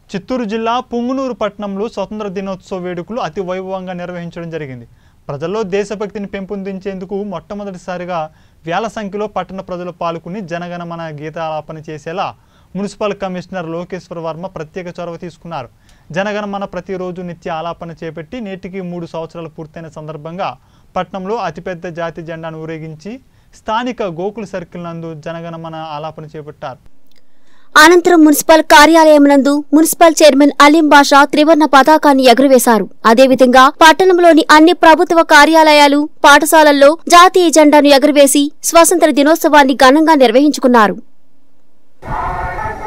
చిత్తూరు జిల్లా పుంగునూరు పట్టణంలో స్వతంత్ర దినోత్సవ వేడుకలు అతి వైభవంగా నిర్వహించడం జరిగింది ప్రజల్లో దేశభక్తిని పెంపొందించేందుకు మొట్టమొదటిసారిగా వేల సంఖ్యలో పట్టణ ప్రజలు పాల్గొని జనగణమన గీతాలాపన చేసేలా మున్సిపల్ కమిషనర్ లోకేశ్వర వర్మ ప్రత్యేక చొరవ తీసుకున్నారు జనగణమన ప్రతిరోజు నిత్య ఆలాపన చేపట్టి నేటికి మూడు సంవత్సరాలు పూర్తయిన సందర్భంగా పట్నంలో అతిపెద్ద జాతి జెండాను ఊరేగించి స్థానిక గోకుల సర్కిల్ నందు జనగణమన ఆలాపన చేపట్టారు అనంతరం మున్సిపల్ కార్యాలయం నందు మున్సిపల్ చైర్మన్ అలీం బాషా త్రివర్ణ పతాకాన్ని ఎగురవేశారు అదేవిధంగా పట్టణంలోని అన్ని ప్రభుత్వ కార్యాలయాలు పాఠశాలల్లో జాతీయ జెండాను ఎగురవేసి స్వాతంత్ర దినోత్సవాన్ని ఘనంగా నిర్వహించుకున్నారు భారత